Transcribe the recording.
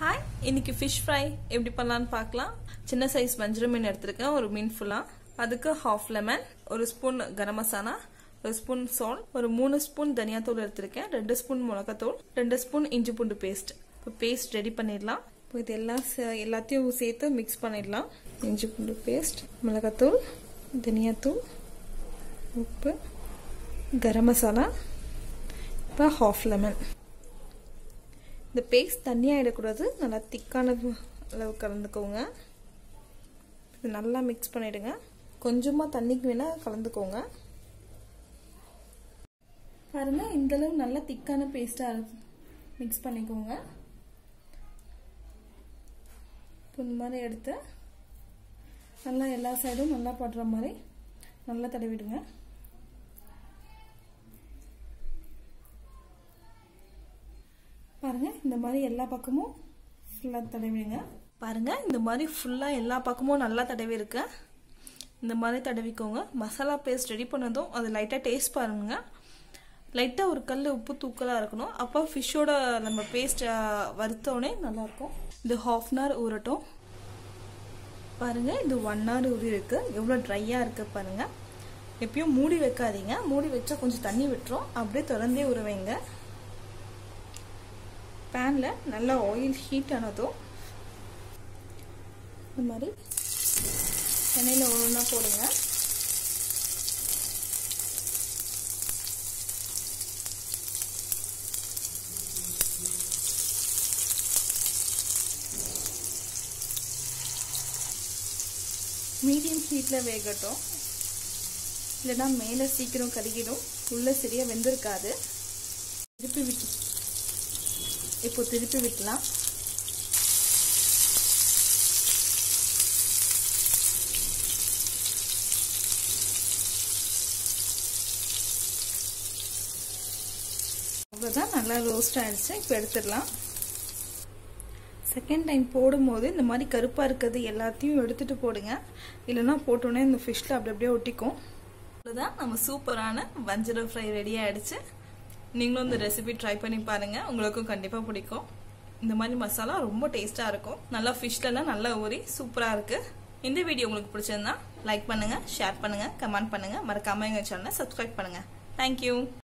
hi இன்னைக்கு fish fry எப்படி பண்ணலான்னு பார்க்கலாம் சின்ன சைஸ் வஞ்சர மீன் எடுத்திருக்கேன் ஒரு மீன் ஃபுல்லாக அதுக்கு ஹாஃப் லெமன் ஒரு ஸ்பூன் கரம் மசாலா ஒரு ஸ்பூன் சால்ட் ஒரு மூணு ஸ்பூன் தனியாத்தூள் எடுத்திருக்கேன் ரெண்டு ஸ்பூன் மிளகாத்தூள் ரெண்டு ஸ்பூன் இஞ்சி பூண்டு பேஸ்ட் இப்போ பேஸ்ட் ரெடி பண்ணிடலாம் இப்போ இது எல்லாம் சே- எல்லாத்தையும் சேர்த்து மிக்ஸ் பண்ணிடலாம் இஞ்சி பூண்டு பேஸ்ட் மிளகாத்தூள் தனியாத்தூள் உப்பு கரம் மசாலா இப்போ ஹாஃப் லெமன் இந்த பேஸ்ட் தண்ணியாக ஆகிடக்கூடாது நல்லா திக்கான அளவு கலந்துக்கோங்க இது நல்லா மிக்ஸ் பண்ணிவிடுங்க கொஞ்சமாக தண்ணிக்கு வேணால் கலந்துக்கோங்க பாருங்கள் இந்தளவு நல்லா திக்கான பேஸ்ட்டாக மிக்ஸ் பண்ணிக்கோங்க இப்போ இந்த மாதிரி எடுத்து நல்லா எல்லா சைடும் நல்லா படுற மாதிரி நல்லா தடவிடுங்க பாருங்க இந்த மாதிரி எல்லா பக்கமும் ஃபுல்லாக தடவிடுங்க பாருங்க இந்த மாதிரி ஃபுல்லாக எல்லா பக்கமும் நல்லா தடவி இருக்கு இந்த மாதிரி தடவிக்கோங்க மசாலா பேஸ்ட் ரெடி பண்ணதும் அது லைட்டாக டேஸ்ட் பாருங்க லைட்டாக ஒரு கல் உப்பு தூக்கலாக இருக்கணும் அப்போ ஃபிஷ்ஷோட நம்ம பேஸ்ட் வறுத்தோடனே நல்லாயிருக்கும் இது ஹாஃப் அன் ஹவர் ஊறட்டும் பாருங்க இது ஒன் ஹவர் ஊறி இருக்கு எவ்வளோ ட்ரையாக இருக்கு பாருங்க எப்பயும் மூடி வைக்காதீங்க மூடி வச்சா கொஞ்சம் தண்ணி விட்டுரும் அப்படியே திறந்தே ஊற வைங்க பேனில் நல்லா ஆயில் ஹீட் ஆனதும் இந்த மாதிரி எண்ணெயில் ஒன்றா போடுங்க மீடியம் ஹீட்டில் வேகட்டும் இல்லைன்னா மேலே சீக்கிரம் கருகிடும் உள்ளே சரியாக வெந்திருக்காது திருப்பி விட்டு இப்போ திருப்பி விட்டலாம் அவ்வளோதான் நல்லா ரோஸ்ட் ஆயிடுச்சு இப்போ எடுத்துடலாம் செகண்ட் டைம் போடும்போது இந்த மாதிரி கருப்பாக இருக்கிறது எல்லாத்தையும் எடுத்துட்டு போடுங்க இல்லைன்னா போட்டோன்னே இந்த ஃபிஷ்ல அப்படி அப்படியே ஒட்டிக்கும் அவ்வளோதான் நம்ம சூப்பரான வஞ்சரம் ஃப்ரை ரெடி ஆயிடுச்சு நீங்களும் இந்த ரெசிபி ட்ரை பண்ணி பாருங்க உங்களுக்கும் கண்டிப்பாக பிடிக்கும் இந்த மாதிரி மசாலா ரொம்ப டேஸ்ட்டாக இருக்கும் நல்லா ஃபிஷ்லலாம் நல்லா ஊறி சூப்பராக இருக்கு இந்த வீடியோ உங்களுக்கு பிடிச்சிருந்தா லைக் பண்ணுங்க ஷேர் பண்ணுங்க கமெண்ட் பண்ணுங்க மறக்காம எங்கள் சேனலை சப்ஸ்கிரைப் பண்ணுங்க தேங்க்யூ